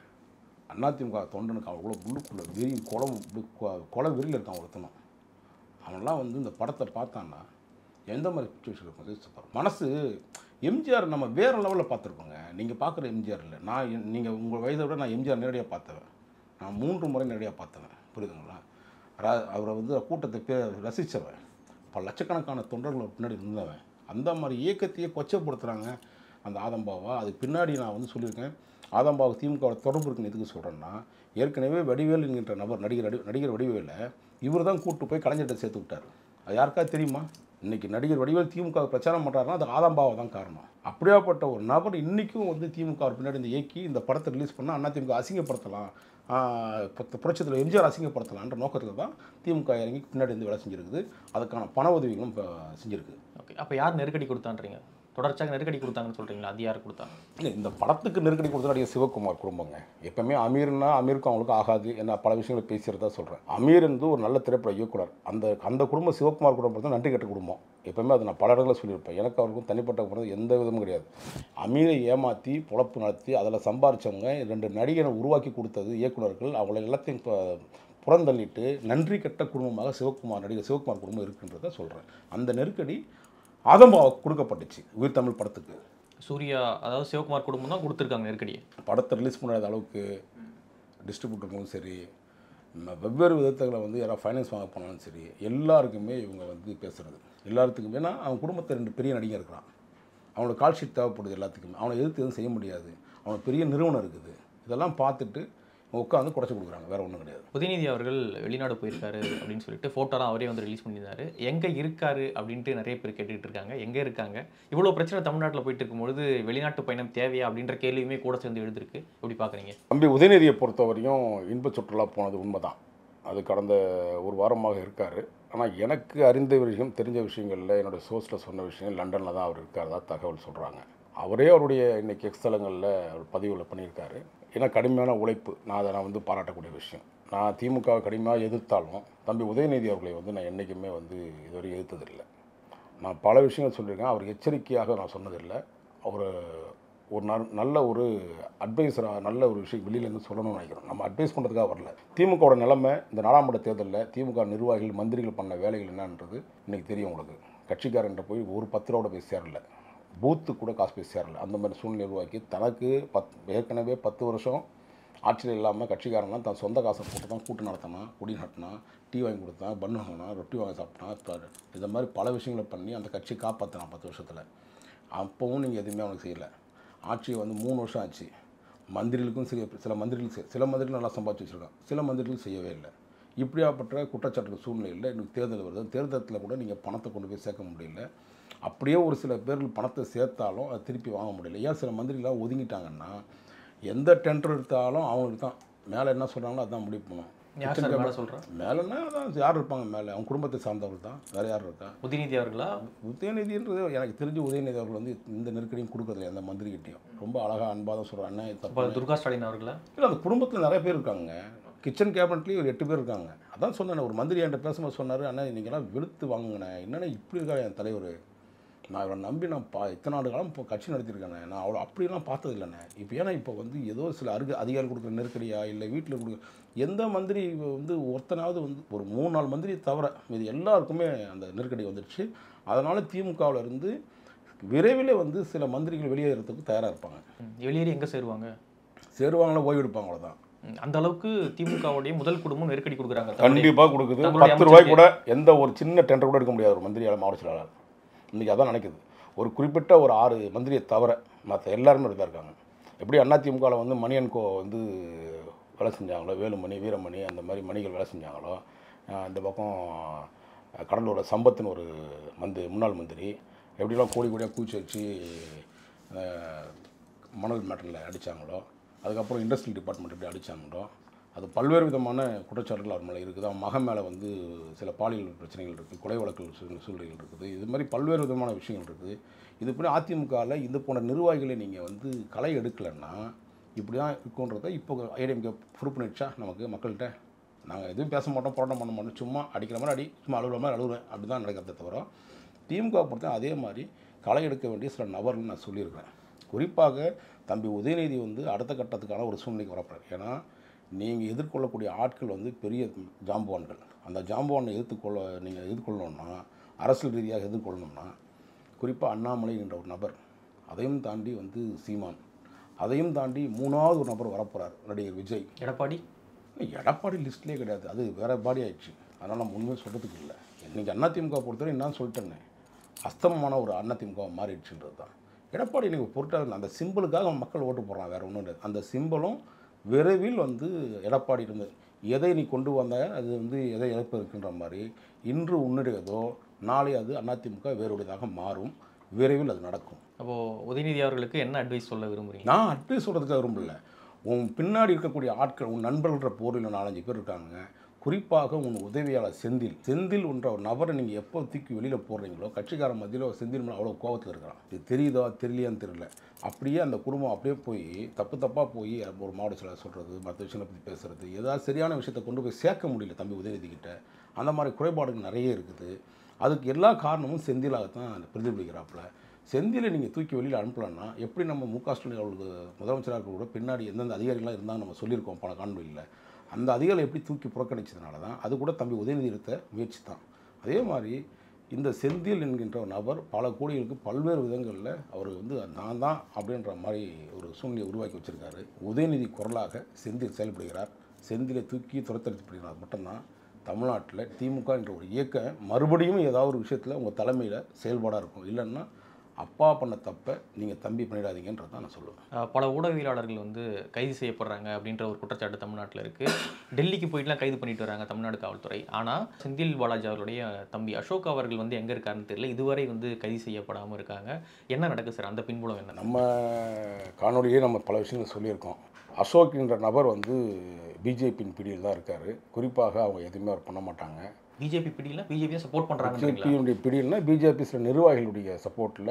அதிமுக தொண்டனுக்கு அவ்வளோ உள்ளுக்குள்ள வெறி குளம் கொலை வெறியில் இருக்கான் ஒருத்தனும் அவன்லாம் வந்து இந்த படத்தை பார்த்தான்னா எந்த மாதிரி சுச்சுவேஷன் இருக்கும் யோசிச்சு பாரு. மனசு எம்ஜிஆர் நம்ம வேறு லெவலில் பார்த்துருக்கோங்க நீங்கள் பார்க்குற எம்ஜிஆர் இல்லை நான் நீங்கள் உங்கள் வயதை விட நான் எம்ஜிஆர் நேரடியாக பார்த்தவன் நான் மூன்று முறை நேரடியாக பார்த்தவன் புரியுதுங்களா ரா அவரை வந்து கூட்டத்தை பே ரசித்தவன் பல லட்சக்கணக்கான தொண்டர்கள் பின்னாடி இருந்தவன் அந்த மாதிரி இயக்கத்தையே கொச்சப்படுத்துகிறாங்க அந்த ஆதம்பாவா அதுக்கு பின்னாடி நான் வந்து சொல்லியிருக்கேன் ஆதம்பாவு திமுக தொடர்பு இருக்குன்னு எதுக்கு சொல்கிறேன்னா ஏற்கனவே வடிவேல் என்கின்ற நபர் நடிகர் நடி நடிகர் வடிவேலை இவர் தான் கூப்பிட்டு போய் கலைஞர்கிட்ட சேர்த்து விட்டார் அது யாருக்காவது தெரியுமா இன்னைக்கு நடிகர் வடிவேல் திமுக பிரச்சாரம் பண்ணுறாருன்னா அது ஆதம்பாவை தான் காரணம் அப்படியாப்பட்ட ஒரு நபர் இன்றைக்கும் வந்து திமுக வர் பின்னாடி இந்த இயக்கி இந்த படத்தை ரிலீஸ் பண்ணால் அண்ணா திமுக அசிங்கப்படுத்தலாம் புரட்சத்தில் எம்ஜிஆர் அசிங்கப்படுத்தலான்ற நோக்கத்துக்கு தான் திமுக இறங்கி பின்னாடி இருந்து வேலை செஞ்சுருக்குது அதுக்கான பண உதவிகளும் இப்போ செஞ்சுருக்கு ஓகே அப்போ யார் நெருக்கடி கொடுத்தான்றீங்க தொடர்ச்சியாக நெருக்கடி கொடுத்தாங்கன்னு சொல்கிறீங்களா அது யார் கொடுத்தா இல்லை இந்த படத்துக்கு நெருக்கடி கொடுத்த நடிகர் சிவகுமார் குடும்பங்க எப்பவுமே அமீர்னா அமீருக்கும் அவங்களுக்கும் ஆகாது என்ன பல விஷயங்களை பேசுகிறதா சொல்கிறேன் அமீர் வந்து ஒரு நல்ல திரைப்பட இயக்குனர் அந்த அந்த குடும்பம் சிவகுமார் குடும்பம் தான் நன்றி கட்ட குடும்பம் எப்பவுமே அதை நான் பல இடங்களை சொல்லியிருப்பேன் எனக்கு அவருக்கும் தனிப்பட்ட குடும்பம் எந்த விதமும் கிடையாது அமீரை ஏமாற்றி பொழப்பு நடத்தி அதில் சம்பாரிச்சவங்க ரெண்டு நடிகரை உருவாக்கி கொடுத்தது இயக்குனர்கள் அவங்கள எல்லாத்தையும் இப்போ புறந்தள்ளிட்டு நன்றி கட்ட குடும்பமாக சிவகுமார் நடிகர் சிவகுமார் குடும்பம் இருக்குன்றதை சொல்கிறேன் அந்த நெருக்கடி ஆதம்பாவுக்கு கொடுக்கப்பட்டுச்சு உயிர் தமிழ் படத்துக்கு சூர்யா அதாவது சிவகுமார் குடும்பம் தான் கொடுத்துருக்காங்க நெருக்கடியை படத்தை ரிலீஸ் பண்ணாத அளவுக்கு டிஸ்ட்ரிபியூட்டருக்கும் சரி ம- வெவ்வேறு விதத்தில் வந்து யாராவது ஃபைனான்ஸ் வாங்க போனாலும் சரி எல்லாருக்குமே இவங்க வந்து பேசுகிறது எல்லாத்துக்குமே நான் அவன் குடும்பத்தை ரெண்டு பெரிய நடிகர் இருக்கிறான் அவனோட கால் ஷீட் தேவைப்படுது எல்லாத்துக்குமே அவனை எதிர்த்து எதுவும் செய்ய முடியாது அவனுக்கு பெரிய நிறுவனம் இருக்குது இதெல்லாம் பார்த்துட்டு உட்காந்து குறைச்சி கொடுக்குறாங்க வேறு ஒன்றும் கிடையாது உதயநிதி அவர்கள் வெளிநாடு போயிருக்காரு அப்படின்னு சொல்லிட்டு ஃபோட்டோலாம் அவரே வந்து ரிலீஸ் பண்ணியிருந்தாரு எங்கே இருக்காரு அப்படின்ட்டு நிறைய பேர் கேட்டுக்கிட்டு இருக்காங்க எங்கே இருக்காங்க இவ்வளோ பிரச்சனை தமிழ்நாட்டில் போயிட்டு இருக்கும்பொழுது வெளிநாட்டு பயணம் தேவையா அப்படின்ற கேள்வியுமே கூட சேர்ந்து எழுதிருக்கு எப்படி பார்க்குறீங்க தம்பி உதயநிதியை பொறுத்தவரையும் இன்ப சுற்றுலா போனது உண்மைதான் அது கடந்த ஒரு வாரமாக இருக்கார் ஆனால் எனக்கு அறிந்த விஷயம் தெரிஞ்ச விஷயங்களில் என்னோடய சோர்ஸில் சொன்ன விஷயம் லண்டனில் தான் அவர் இருக்காரதா தகவல் சொல்கிறாங்க அவரே அவருடைய இன்னைக்கு எக்ஸ்தலங்களில் பதிவில் பண்ணியிருக்காரு ஏன்னா கடுமையான உழைப்பு நான் அதை நான் வந்து பாராட்டக்கூடிய விஷயம் நான் திமுகவை கடுமையாக எதிர்த்தாலும் தம்பி உதயநிதி அவர்களை வந்து நான் என்றைக்குமே வந்து இதுவரை எதிர்த்ததில்லை நான் பல விஷயங்கள் சொல்லியிருக்கேன் அவர் எச்சரிக்கையாக நான் சொன்னதில்லை அவர் ஒரு நல்- நல்ல ஒரு அட்வைஸராக நல்ல ஒரு விஷயம் வெளியிலேருந்து சொல்லணும்னு நினைக்கிறோம் நம்ம அட்வைஸ் பண்ணுறதுக்காக வரல திமுகவோட நிலைமை இந்த நாடாளுமன்ற தேர்தலில் திமுக நிர்வாகிகள் மந்திரிகள் பண்ண வேலைகள் என்னன்றது இன்றைக்கி தெரியும் உங்களுக்கு கட்சிக்காரன்ட்ட போய் ஒரு பத்து ரூபா போய் சேரல பூத்து கூட காசு போய் சேரல அந்த மாதிரி சூழ்நிலை உருவாக்கி தனக்கு பத் ஏற்கனவே பத்து வருஷம் ஆட்சியில் இல்லாமல் கட்சிக்காரன்லாம் தன் சொந்த காசை போட்டு தான் கூட்டு நடத்தினான் குடி நடத்தினான் டீ வாங்கி கொடுத்தான் பண்ணு வாங்கினான் ரொட்டி வாங்கி சாப்பிட்டான் இப்ப இந்த மாதிரி பல விஷயங்களை பண்ணி அந்த கட்சி காப்பாற்றினான் பத்து வருஷத்தில் அப்போவும் நீங்கள் எதுவுமே அவனுக்கு செய்யலை ஆட்சி வந்து மூணு வருஷம் ஆச்சு மந்திரிகளுக்கும் சில சில மந்திரிகள் செய்- சில மந்திரிகள் நல்லா சம்பாதிச்சு வச்சுருக்கான் சில மந்திரிகள் செய்யவே இல்லை இப்படியாப்பட்ட குற்றச்சாட்டு சூழ்நிலையில் எனக்கு தேர்தல் வருது தேர்தலில் கூட நீங்கள் பணத்தை கொண்டு போய் சேர்க்க முடியல அப்படியே ஒரு சில பேர்கள் பணத்தை சேர்த்தாலும் அது திருப்பி வாங்க முடியல ஏன் சில மந்திரிகளாக ஒதுங்கிட்டாங்கன்னா எந்த டெண்டர் எடுத்தாலும் அவங்களுக்கு தான் மேலே என்ன சொல்கிறாங்களோ அதான் முடிவு பண்ணும் யார் சார் மேலே சொல்கிறேன் மேலேன்னா அதான் யார் இருப்பாங்க மேலே அவங்க குடும்பத்தை சார்ந்தவர்கள் தான் வேறு யார் இருக்கா உதயநிதி அவர்களா உதயநிதின்றது எனக்கு தெரிஞ்சு உதயநிதி அவர்கள் வந்து இந்த நெருக்கடியும் கொடுக்கறதில்ல எந்த மந்திரிகிட்டையும் ரொம்ப அழகாக அன்பாக தான் சொல்கிறேன் அண்ணா இது அப்போ தப்பு துர்கா ஸ்டாலின் அவர்களா இல்லை அந்த குடும்பத்தில் நிறைய பேர் இருக்காங்க கிச்சன் கேபினட்லேயும் ஒரு எட்டு பேர் இருக்காங்க அதான் சொன்னேன் ஒரு மந்திரி என்கிட்ட பேசும்போது சொன்னார் அண்ணா நீங்களாம் வெளுத்து வாங்குங்கண்ணே என்னென்ன இப்படி இருக்கா என் தலைவர் நான் இவரை நம்பி நான் பா இத்தனை ஆண்டு காலம் இப்போ கட்சி நடத்தியிருக்கேனே நான் அவ்வளோ அப்படிலாம் பார்த்தது இல்லைண்ணே இப்போ ஏன்னா இப்போ வந்து ஏதோ சில அருகு அதிகாரி கொடுக்குற நெருக்கடியா இல்லை வீட்டில் கொடுக்குற எந்த மந்திரி வந்து ஒருத்தனாவது வந்து ஒரு மூணு நாலு மந்திரி தவிர இது எல்லாருக்குமே அந்த நெருக்கடி வந்துடுச்சு அதனால் திமுகவில் இருந்து விரைவில் வந்து சில மந்திரிகள் வெளியேறதுக்கு தயாராக இருப்பாங்க ம், வெளியேறி எங்கே சேருவாங்க சேருவாங்களா ஓய்வு எடுப்பாங்க அவ்வளோதான் ம், அந்த அளவுக்கு திமுகவுடைய முதல் குடும்பம் நெருக்கடி கொடுக்குறாங்க கண்டிப்பாக கொடுக்குது தங்களுடைய பத்து ரூபாய் கூட எந்த ஒரு சின்ன டெண்டர் கூட எடுக்க முடியாது ஒரு மந்திரியால் மாவட்ட செயலாளர் இன்றைக்கி அதான் நினைக்குது ஒரு குறிப்பிட்ட ஒரு ஆறு மந்திரியை தவிர மற்ற எல்லாருமே இப்படி தான் இருக்காங்க எப்படி அதிமுகவில் வந்து மணியன் கோ வந்து வேலை செஞ்சாங்களோ வேலுமணி வீரமணி அந்த மாதிரி மணிகள் வேலை செஞ்சாங்களோ அஹ் இந்த பக்கம் அஹ், கடலூரில் சம்பத்துன்னு ஒரு மந்திரி முன்னாள் மந்திரி எப்படிலாம் கோடி கோடியாக கூச்சி வச்சு அஹ், மணல் மேட்டரில் அடித்தாங்களோ அதுக்கப்புறம் இண்டஸ்ட்ரியல் டிபார்ட்மெண்ட் எப்படி அடித்தாங்களோ அது பல்வேறு விதமான குற்றச்சாட்டுகள் அவர் மேலே இருக்குது அவன் மகன் மேலே வந்து சில பாலியல் பிரச்சனைகள் இருக்குது கொலை வழக்குகள் சூழ் சூழ்நிலைகள் இருக்குது இது மாதிரி பல்வேறு விதமான விஷயங்கள் இருக்குது இது போல அதிமுகவில் இது போன்ற நிர்வாகிகளை நீங்கள் வந்து களை எடுக்கலைன்னா இப்படி தான் இருக்குன்றதை இப்போ ஏடிஎம்கே ப்ரூவ் பண்ணிடுச்சா நமக்கு மக்கள்கிட்ட நாங்கள் எதுவும் பேச மாட்டோம் போராட்டம் பண்ண மாட்டோம் சும்மா அடிக்கிற மாதிரி அடி சும்மா அழுகுற மாதிரி அழுகுறேன் அப்படி தான் நடக்கிறத தவிர திமுக பொறுத்த அதே மாதிரி களை எடுக்க வேண்டிய சில நபர்கள் நான் சொல்லியிருக்கிறேன் குறிப்பாக தம்பி உதயநிதி வந்து அடுத்த கட்டத்துக்கான ஒரு சூழ்நிலைக்கு வரப்படுறார் ஏன்னா நீங்கள் எதிர்கொள்ளக்கூடிய ஆட்கள் வந்து பெரிய ஜாம்பவான்கள் அந்த ஜாம்பவானை எதிர்த்துக்கொள்ள நீங்கள் எதிர்கொள்ளணும்னா அரசியல் ரீதியாக எதிர்கொள்ளணும்னா குறிப்பாக அண்ணாமலை என்ற ஒரு நபர் அதையும் தாண்டி வந்து சீமான் அதையும் தாண்டி மூணாவது ஒரு நபர் வரப்போகிறார் நடிகர் விஜய் எடப்பாடி எடப்பாடி லிஸ்ட்லேயே கிடையாது அது வேற பாடி ஆயிடுச்சு அதனால் நம்ம உண்மையை சொல்கிறதுக்கு இல்லை இன்றைக்கி அதிமுக பொறுத்தவரை என்ன சொல்லிட்டேனே அஸ்தமமான ஒரு அதிமுக மாறிடுச்சுன்றது தான் எடப்பாடி நீங்கள் பொருட்டாக அந்த சிம்பிளுக்காக மக்கள் ஓட்டு போடுறான் வேறு ஒன்றும் இல்லை அந்த சிம்பிளும் விரைவில் வந்து எடப்பாடி இருந்து எதை நீ கொண்டு வந்த அது வந்து எதை இழப்பு இருக்கின்ற மாதிரி இன்று உன்னுடையதோ நாளை அது அதிமுக வேறுடையதாக மாறும் விரைவில் அது நடக்கும் அப்போ உதயநிதி அவர்களுக்கு என்ன அட்வைஸ் சொல்ல விரும்புறீங்க நான் அட்வைஸ் சொல்கிறதுக்காக விரும்பல உன் பின்னாடி இருக்கக்கூடிய ஆட்கள் உன் நண்பர்கள்ன்ற போரில் நாலஞ்சு பேர் இருக்காங்க குறிப்பாக உன் உதவியாளர் செந்தில் செந்தில் என்ற ஒரு நபரை நீங்கள் எப்போ தூக்கி வெளியில் போடுறீங்களோ கட்சிக்கார மத்தியில் ஒரு செந்தில் மேலே அவ்வளோ கோவத்தில் இருக்கிறான் இது தெரியுதா தெரியலையான்னு தெரியல அப்படியே அந்த குடும்பம் அப்படியே போய் தப்பு தப்பாக போய் ஒரு மாவட்ட செயலாளர் சொல்கிறது மற்ற விஷயங்களை பற்றி பேசுகிறது ஏதாவது சரியான விஷயத்தை கொண்டு போய் சேர்க்க முடியல தம்பி உதயநிதி கிட்ட அந்த மாதிரி குறைபாடுகள் நிறைய இருக்குது அதுக்கு எல்லா காரணமும் செந்திலாகத்தான் பிரதிபலிக்கிறாப்புல செந்திலை நீங்கள் தூக்கி வெளியில் அனுப்பலன்னா எப்படி நம்ம மு க ஸ்டாலின் அவர்களுக்கு முதலமைச்சராக இருக்க கூட பின்னாடி எந்தெந்த அதிகாரிகள்லாம் இருந்தாங்க நம்ம சொல்லியிருக்கோம் பல காணொலியில் அந்த அதிகாரிகளை எப்படி தூக்கி புறக்கணிச்சதுனால தான் அது கூட தம்பி உதயநிதி எடுத்த முயற்சி தான் அதே மாதிரி இந்த செந்தில் என்கின்ற ஒரு நபர் பல கோடிகளுக்கு பல்வேறு விதங்களில் அவர் வந்து நான் தான் அப்படின்ற மாதிரி ஒரு சூழ்நிலையை உருவாக்கி வச்சிருக்காரு உதயநிதி குரலாக செந்தில் செயல்படுகிறார் செந்திலை தூக்கி துரத்தடிப்படுகிறார் மட்டும்தான் தமிழ்நாட்டில் திமுக என்ற ஒரு இயக்கம் மறுபடியும் ஏதாவது ஒரு விஷயத்தில் உங்கள் தலைமையில் செயல்பாடாக இருக்கும் இல்லைன்னா அப்பா பண்ண தப்பை நீங்கள் தம்பி பண்ணிடாதீங்கன்றது தான் நான் சொல்லுவேன் அஹ் பல ஊடகவியலாளர்கள் வந்து கைது செய்யப்படுறாங்க அப்படின்ற ஒரு குற்றச்சாட்டு தமிழ்நாட்டில் இருக்கு டெல்லிக்கு போயிட்டுலாம் கைது பண்ணிட்டு வராங்க தமிழ்நாடு காவல்துறை ஆனால் செந்தில் பாலாஜி அவருடைய தம்பி அசோக் அவர்கள் வந்து எங்கே இருக்காருன்னு தெரியல இதுவரை வந்து கைது செய்யப்படாமல் இருக்காங்க என்ன நடக்குது சார் அந்த பின்புலம் என்ன நம்ம காணொலியே நம்ம பல விஷயங்கள் சொல்லியிருக்கோம் அசோக் என்ற நபர் வந்து பிஜேபியின் பிடியில் தான் இருக்கார் குறிப்பாக அவங்க எதுவுமே அவர் பண்ண மாட்டாங்க பிஜேபி பிடியில் பிஜேபியை சப்போர்ட் பண்ணுறாங்க பிஜேபியுடைய பிடியில்னா பிஜேபி சில நிர்வாகிகளுடைய சப்போர்ட்டில்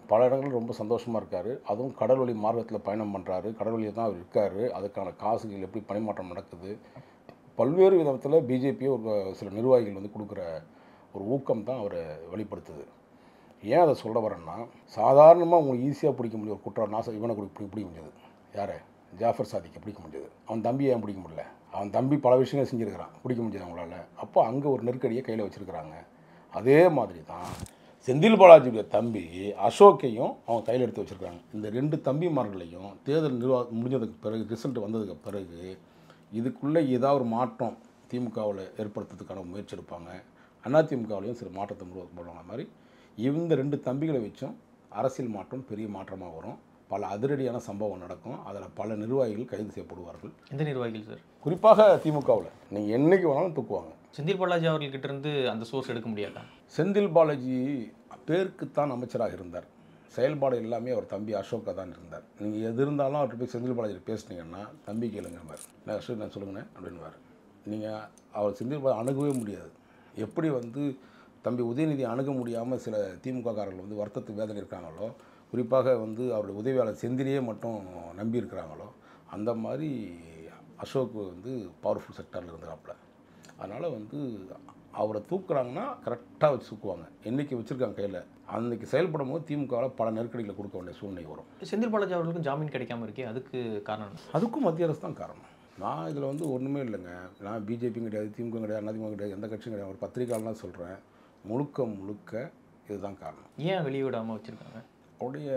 பல இடங்கள் ரொம்ப சந்தோஷமாக இருக்கார் அதுவும் கடல் வழி மார்க்கத்தில் பயணம் பண்ணுறாரு கடல் வழியில் தான் அவர் இருக்கார் அதுக்கான காசுகள் எப்படி பணிமாற்றம் நடக்குது பல்வேறு விதத்தில் பிஜேபி ஒரு சில நிர்வாகிகள் வந்து கொடுக்குற ஒரு ஊக்கம் தான் அவரை வெளிப்படுத்துது ஏன் அதை சொல்ல வரேன்னா சாதாரணமாக உங்களுக்கு ஈஸியாக பிடிக்க முடியும் ஒரு குற்றம் நாசம் இவனை கூட பிடி பிடிக்க முடியாது யாரை ஜாஃபர் சாதிக்க பிடிக்க முடியாது அவன் தம்பியை ஏன் பிடிக்க முடியல அவன் தம்பி பல விஷயங்கள் செஞ்சுருக்கிறான் பிடிக்க முடியாது அவங்களால அப்போ அங்கே ஒரு நெருக்கடியை கையில் வச்சுருக்கிறாங்க அதே மாதிரி தான் செந்தில் பாலாஜியுடைய தம்பி அசோக்கையும் அவங்க கையில் எடுத்து வச்சுருக்காங்க இந்த ரெண்டு தம்பிமார்களையும் தேர்தல் நிர்வாகம் முடிஞ்சதுக்கு பிறகு ரிசல்ட் வந்ததுக்கு பிறகு இதுக்குள்ளே ஏதாவது ஒரு மாற்றம் திமுகவில் ஏற்படுத்துறதுக்கான முயற்சி எடுப்பாங்க அதிமுகவிலையும் சில மாற்றத்தை உருவாக்க மாதிரி இந்த ரெண்டு தம்பிகளை வச்சும் அரசியல் மாற்றம் பெரிய மாற்றமாக வரும் பல அதிரடியான சம்பவம் நடக்கும் அதில் பல நிர்வாகிகள் கைது செய்யப்படுவார்கள் எந்த நிர்வாகிகள் சார் குறிப்பாக திமுகவில் நீங்கள் என்னைக்கு வேணாலும் தூக்குவாங்க செந்தில் பாலாஜி அவர்கள்கிட்ட இருந்து அந்த சோர்ஸ் எடுக்க முடியாதா செந்தில் பாலாஜி பேருக்குத்தான் அமைச்சராக இருந்தார் செயல்பாடு எல்லாமே அவர் தம்பி அசோக்கா தான் இருந்தார் நீங்கள் எது இருந்தாலும் அவர்கிட்ட போய் செந்தில் பாலாஜி பேசுனீங்கன்னா தம்பி கேளுங்கம்பார் நான் அசோக் நான் சொல்லுங்கண்ணே அப்படின்வார் நீங்கள் அவர் செந்தில் பாலாஜி அணுகவே முடியாது எப்படி வந்து தம்பி உதயநிதி அணுக முடியாமல் சில திமுக காரர்கள் வந்து வருத்தத்து வேதனை இருக்காங்களோ குறிப்பாக வந்து அவருடைய உதவியாளர் செந்திலியே மட்டும் நம்பி இருக்கிறாங்களோ அந்த மாதிரி அசோக் வந்து பவர்ஃபுல் செக்டாரில் இருந்தாப்புல அதனால் வந்து அவரை தூக்குறாங்கன்னா கரெக்டாக வச்சு தூக்குவாங்க என்றைக்கு வச்சுருக்காங்க கையில் அன்னைக்கு செயல்படும் போது திமுகவில் பல நெருக்கடிகளை கொடுக்க வேண்டிய சூழ்நிலை வரும் செந்தில் பாலாஜி அவர்களுக்கும் ஜாமீன் கிடைக்காம இருக்கே அதுக்கு காரணம் என்ன? அதுக்கும் மத்திய அரசு தான் காரணம் நான் இதில் வந்து ஒன்றுமே இல்லைங்க நான் பிஜேபியும் கிடையாது திமுக கிடையாது அதிமுக கிடையாது எந்த கட்சியும் கிடையாது ஒரு பத்திரிகையாளர் சொல்கிறேன் முழுக்க முழுக்க இதுதான் காரணம் ஏன் வெளியிடாமல் வச்சுருக்காங்க அவருடைய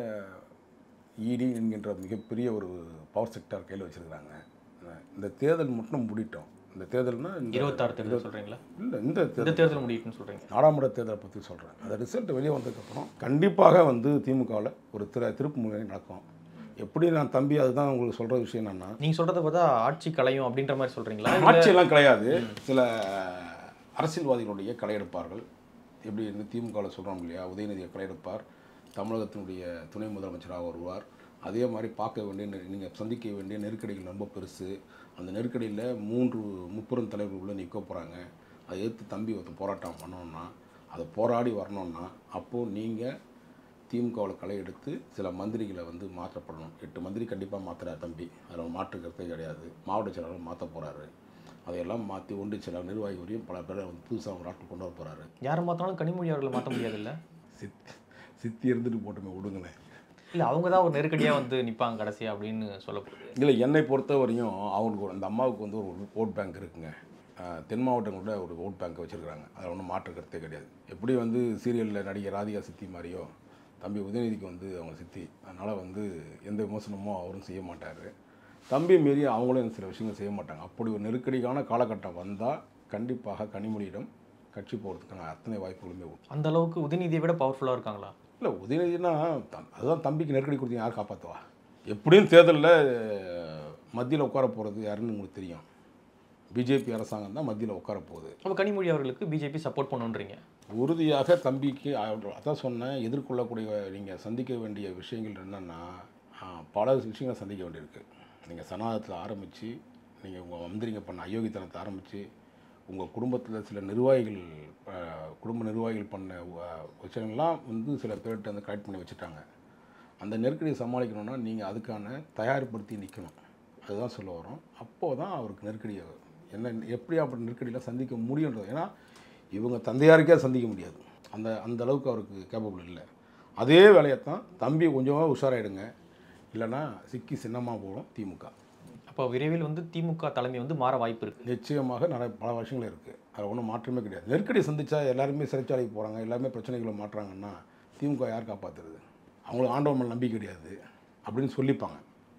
இடி என்கின்ற மிகப்பெரிய ஒரு பவர் செக்டார் கையில் வச்சுருக்கிறாங்க இந்த தேர்தல் மட்டும் முடிட்டோம் இந்த தேர்தல்னா இந்த இருபத்தாறு தேர்தல் சொல்கிறீங்களா இல்லை இந்த இந்த தேர்தல் தேர்தல் முடியும்னு சொல்கிறீங்க நாடாளுமன்ற தேர்தலை பற்றி சொல்கிறேன் அந்த ரிசல்ட் வெளியே வந்ததுக்கப்புறம் கண்டிப்பாக வந்து திமுகவில் ஒரு திரு திருப்பு முறை நடக்கும் எப்படி நான் தம்பி அதுதான் உங்களுக்கு சொல்கிற விஷயம் என்னென்னா நீங்கள் சொல்கிறத பார்த்தா ஆட்சி கலையும் அப்படின்ற மாதிரி சொல்கிறீங்களா ஆட்சியெல்லாம் கிடையாது சில அரசியல்வாதிகளுடைய களையெடுப்பார்கள் எப்படி வந்து திமுகவில் சொல்கிறோம் இல்லையா உதயநிதியை களையெடுப்பார் தமிழகத்தினுடைய துணை முதலமைச்சராக வருவார் அதே மாதிரி பார்க்க வேண்டிய நீங்கள் சந்திக்க வேண்டிய நெருக்கடிகள் ரொம்ப பெருசு அந்த நெருக்கடியில் மூன்று முப்பெரும் தலைவர்கள் உள்ள நிற்க போகிறாங்க அதை எதிர்த்து தம்பி ஒருத்தன் போராட்டம் பண்ணோன்னா அதை போராடி வரணும்னா அப்போது நீங்கள் திமுகவில் களை எடுத்து சில மந்திரிகளை வந்து மாற்றப்படணும் எட்டு மந்திரி கண்டிப்பாக மாற்றுறாரு தம்பி அதில் மாற்று கருத்தே கிடையாது மாவட்ட செயலாளர் மாற்ற போகிறாரு அதையெல்லாம் மாற்றி ஒன்றிய செயலாளர் நிர்வாகி வரையும் பல பேரை வந்து புதுசாக ஒரு ஆட்கள் கொண்டு வர போகிறாரு யாரை மாற்றினாலும் கனிமொழி அவர்களை மாற்ற முடியாதுல்ல சித் சித்தி இருந்துட்டு போட்டுமே விடுங்களேன் இல்லை அவங்க தான் ஒரு நெருக்கடியாக வந்து நிற்பாங்க கடைசியா அப்படின்னு சொல்லப்படுது இல்லை என்னை பொறுத்த வரையும் அவங்களுக்கு ஒரு- அந்த அம்மாவுக்கு வந்து ஒரு ஓட் பேங்க் இருக்குங்க அஹ், தென் மாவட்டங்களோட ஒரு ஓட் பேங்க் வச்சுருக்காங்க அதில் ஒன்றும் மாற்று கருத்தே கிடையாது எப்படி வந்து சீரியலில் நடிகை ராதிகா சித்தி மாதிரியோ தம்பி உதயநிதிக்கு வந்து அவங்க சித்தி அதனால் வந்து எந்த விமர்சனமும் அவரும் செய்ய மாட்டார் தம்பி மீறி அவங்களும் சில விஷயங்கள் செய்ய மாட்டாங்க அப்படி ஒரு நெருக்கடியான காலகட்டம் வந்தால் கண்டிப்பாக கனிமொழியிடம் கட்சி போகிறதுக்கான அத்தனை வாய்ப்புகளுமே உண்டு அந்த அளவுக்கு உதயநிதியை விட பவர்ஃபுல்லாக இருக்காங்களா இல்லை உதயநிதினா தம்- அதுதான் தம்பிக்கு நெருக்கடி கொடுத்தீங்க யார் காப்பாற்றுவா எப்படியும் தேர்தலில் மத்தியில் உட்கார போகிறது யாருன்னு உங்களுக்கு தெரியும் பிஜேபி அரசாங்கம் தான் மத்தியில் உட்கார போகுது அப்போ கனிமொழி அவர்களுக்கு பிஜேபி சப்போர்ட் பண்ணுன்றீங்க உறுதியாக தம்பிக்கு அவ- அதான் சொன்னேன் எதிர்கொள்ளக்கூடிய நீங்கள் சந்திக்க வேண்டிய விஷயங்கள் என்னென்னா பல விஷயங்களை சந்திக்க வேண்டியிருக்கு நீங்கள் சனாதத்தில் ஆரம்பித்து நீங்கள் உங்கள் மந்திரிங்க பண்ண அயோக்கியத்தனத்தை ஆரம்பித்து உங்கள் குடும்பத்தில் சில நிர்வாகிகள் அஹ், குடும்ப நிர்வாகிகள் பண்ண அஹ், விஷயங்கள்லாம் வந்து சில பேர்கிட்ட வந்து கலெக்ட் பண்ணி வச்சுட்டாங்க அந்த நெருக்கடியை சமாளிக்கணும்னா நீங்கள் அதுக்கான தயார்படுத்தி நிற்கணும் அதுதான் சொல்ல வரோம் அப்போது தான் அவருக்கு நெருக்கடி என்ன எப்படி அப்படி நெருக்கடியெலாம் சந்திக்க முடியுன்றது ஏன்னா இவங்க தந்தையாருக்கே சந்திக்க முடியாது அந்த அந்த அளவுக்கு அவருக்கு கேப்பபிள் இல்லை அதே வேலையைத்தான் தம்பி கொஞ்சமாக உஷாராயிடுங்க இல்லைன்னா சிக்கி சின்னமாக போடும் திமுக அப்போ விரைவில் வந்து திமுக தலைமை வந்து மாற வாய்ப்பு இருக்கு நிச்சயமாக நிறைய பல விஷயங்கள் இருக்குது அதில் ஒன்றும் மாற்றமே கிடையாது நெருக்கடி சந்திச்சா எல்லாருமே சிறைச்சாலைக்கு போகிறாங்க எல்லாருமே பிரச்சனைகளை மாட்டுறாங்கன்னா திமுக யார் காப்பாற்றுறது அவங்களுக்கு ஆண்டவன் மேல் நம்பிக்கை கிடையாது அப்படின்னு சொல்லிப்பாங்க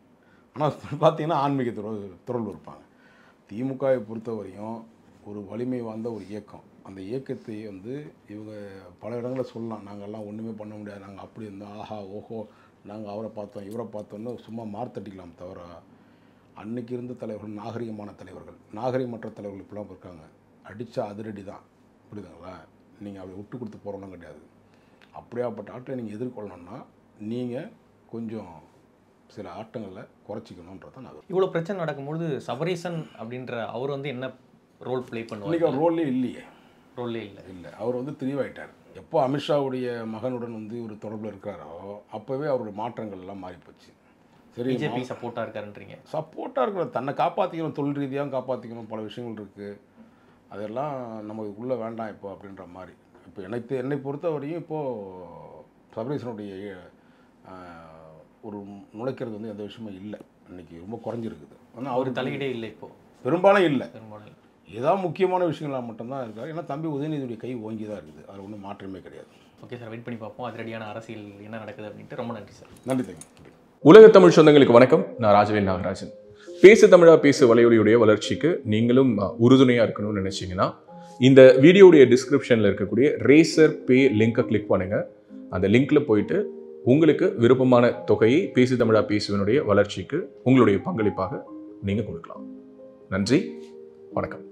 ஆனால் பார்த்தீங்கன்னா ஆன்மீக துறவு துறவு இருப்பாங்க திமுகவை பொறுத்தவரையும் ஒரு வலிமை வாய்ந்த ஒரு இயக்கம் அந்த இயக்கத்தை வந்து இவங்க பல இடங்களில் சொல்லலாம் நாங்கள்லாம் ஒன்றுமே பண்ண முடியாது நாங்கள் அப்படி இருந்தோம் ஆஹா ஓஹோ நாங்கள் அவரை பார்த்தோம் இவரை பார்த்தோன்னு சும்மா மார்த்தட்டிக்கலாம் தவிர அன்னைக்கு இருந்த தலைவர்கள் நாகரிகமான தலைவர்கள் நாகரிகமற்ற தலைவர்கள் இப்படிலாம் இருக்காங்க அடித்தா அதிரடி தான் புரியுதுங்களா நீங்கள் அப்படி விட்டு கொடுத்து போகிறவங்களும் கிடையாது அப்படியாப்பட்ட ஆட்டை நீங்கள் எதிர்கொள்ளணும்னா நீங்கள் கொஞ்சம் சில ஆட்டங்களை குறைச்சிக்கணுன்றது தான் நான் இவ்வளோ பிரச்சனை நடக்கும்பொழுது சபரீசன் அப்படின்ற அவர் வந்து என்ன ரோல் ப்ளே பண்ணுவார் இன்றைக்கி அவர் ரோல்லே இல்லையே ரோல்லே இல்லை இல்லை அவர் வந்து தெளிவாயிட்டார் எப்போ அமித்ஷாவுடைய மகனுடன் வந்து ஒரு தொடர்பில் இருக்கிறாரோ அப்போவே அவருடைய மாற்றங்கள் எல்லாம் மாறி போச்சு சரி பிஜேபி சப்போர்ட்டாக இருக்காருன்றீங்க சப்போர்ட்டாக இருக்கிற தன்னை காப்பாற்றிக்கணும் தொழில் ரீதியாக காப்பாற்றிக்கணும் பல விஷயங்கள் இருக்குது அதெல்லாம் நமக்குள்ளே வேண்டாம் இப்போ அப்படின்ற மாதிரி இப்போ எனக்கு என்னை பொறுத்தவரையும் இப்போது சபரீசனுடைய ஆஹ், ஒரு நுழைக்கிறது வந்து எந்த விஷயமும் இல்லை இன்னைக்கு ரொம்ப குறைஞ்சிருக்குது ஆனால் அவர் அவர் தலையீடே இல்லை இப்போ பெரும்பாலும் இல்லை பெரும்பாலும் ஏதாவது முக்கியமான விஷயங்களாக மட்டும்தான் இருக்காரு ஏன்னா தம்பி உதயநிதியுடைய கை ஓங்கி தான் இருக்குது அதில் ஒன்றும் மாற்றமே கிடையாது ஓகே சார் வெயிட் பண்ணி பார்ப்போம் அதிரடியான அரசியல் என்ன நடக்குது அப்படின்ட்டு ரொம்ப நன்றி சார் நன்றி தம்பி உலக தமிழ் சொந்தங்களுக்கு வணக்கம் நான் ராஜவேல் நாகராஜன் பேசு தமிழா பேசு வலையொலியுடைய வளர்ச்சிக்கு நீங்களும் அஹ், உறுதுணையா இருக்கணும்னு நினைச்சீங்கன்னா இந்த வீடியோடைய டிஸ்கிரிப்ஷனில் இருக்கக்கூடிய ரேசர் பே லிங்கை கிளிக் பண்ணுங்க அந்த லிங்க்ல போயிட்டு உங்களுக்கு விருப்பமான தொகையை பேசு தமிழா பேசுவனுடைய வளர்ச்சிக்கு உங்களுடைய பங்களிப்பாக நீங்கள் கொடுக்கலாம் நன்றி வணக்கம்